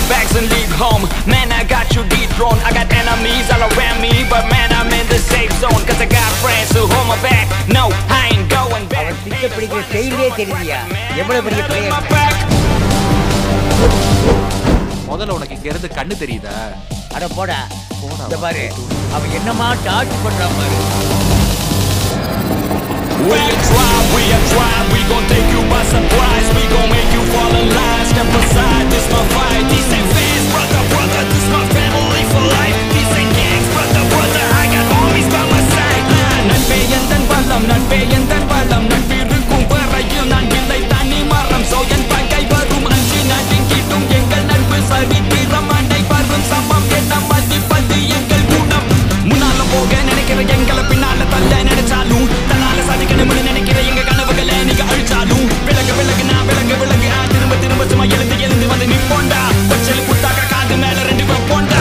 bags and leave home. Man, I got you dethroned. I got enemies all around me, but man, I'm in the safe zone. Cause I got friends who hold my back. No, I ain't going back. அவன் பிச்சை பிடிக்கிற ஸ்டைலே தெரியலையா எவ்வளவு பெரிய My player back. முதல்ல உனக்கு இங்க இருந்து கண்ணு தெரியுதா அட போடா இந்த பாரு அவன் என்னமா டார்ச் பண்றான் பாரு We are tribe, we are tribe, we gon' take you by surprise. We gon' make you fall in line. Step aside, this my fight. These ain't fans, brother, brother, this my family for life. These ain't gangs, brother, brother, I got homies by my side. Ah, நட்பே எந்தன் பலம், நட்பே எந்தன் பலம், நட்பிருக்கும் வரையில் நான் இல்லை தனி மரம். So என் பகை வரும் அஞ்சு நடுங்கிட்டும் எங்கள் நட்பு சரித்திரம் அண்டை வரும் சமம் என்ன மதிப்பது எங்கள் குணம் முன்னால போக நினைக்கிற எங்களை பின்னால தள்ள நினைச்சாலும் தன்னால சாதிக்கணும்னு நினைக்கிற எங்க கனவுகளை நீங்க அழிச்சாலும் விலகு விலகு நான் விலகு விலகு ஆ, திரும்ப திரும்ப சும்மா எழுந்து எழுந்து வந்து நிப்போண்டா பச்சல் புத்தாக்க காது மேல ரெண்டு பேர் bonda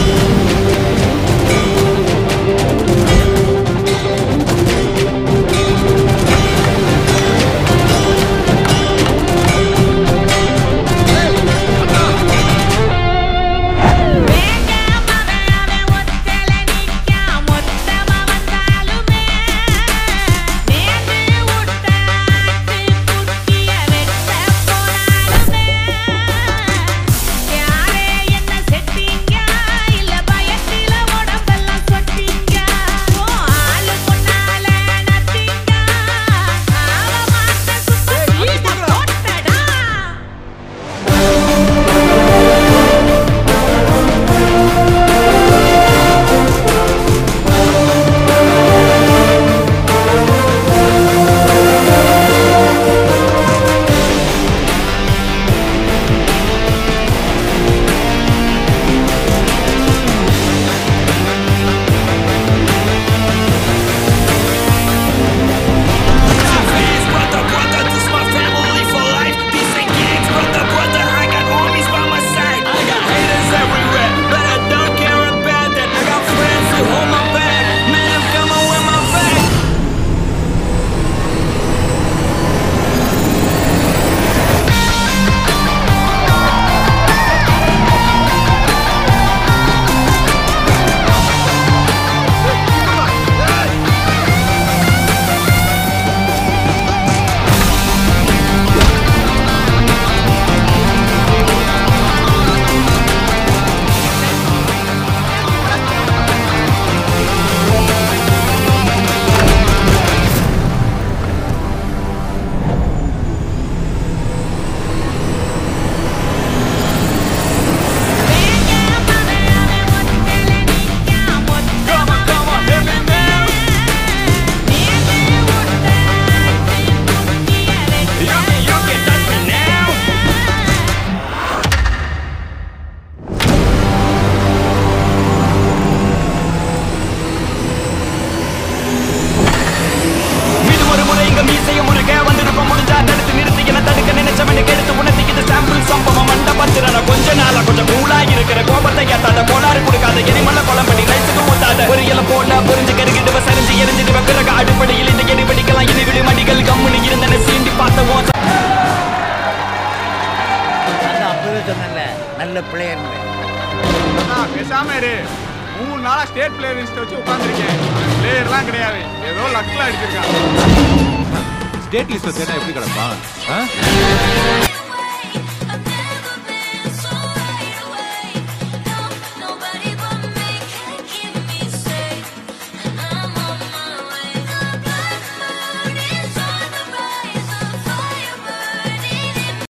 Please, brother, brother, this my family for life. These ain't gangs, brother, brother, I got homies by my side. I got haters everywhere, but I don't care about that. I got friends who hold my back. Man, I'm coming with my back. Come on, come on, hit me now. You can, you can touch me now. மீது ஒரு முறை இங்க மீசைய முருக வந்திருப்ப முடிஞ்சா தடுத்து நிறுத்தி என தடுக்க நினைச்சவனுக்கு எடுத்து உணர்த்தி இது சாம்பிள் சம்பவம் மண்ட பத்திரன கொஞ்ச நாளா கொஞ்சம் கூலா இருக்கிற கோபத்தை ஏத்தாத கோளாறு கொடுக்காத எரிமலை குளம் பண்ணி ரைஸுக்கு ஊத்தாத ஒரு இல போல புரிஞ்சு கருகிட்டு சரிஞ்சு எரிஞ்சிட்டு பிறகு அடிப்படையில் இந்த எரி வெடிக்கலாம் இனி விடு மடிகள் கம்முனி இருந்தன சீண்டி பார்த்த ஓசை அதான் அப்பவே சொன்னேன்ல நல்ல பிளேயர் அண்ணா, பேசாம இரு மூணு நாளா ஸ்டேட் பிளேயர் லிஸ்ட் வச்சு உட்காந்துருக்கேன் பிளேயர்லாம் கிடையாது ஏதோ லக்ல அடிச்சிருக்கான் ஸ்டேட் லிஸ்ட்ல சேர்ந்தா எப்படி கிடப்பான் ஆ?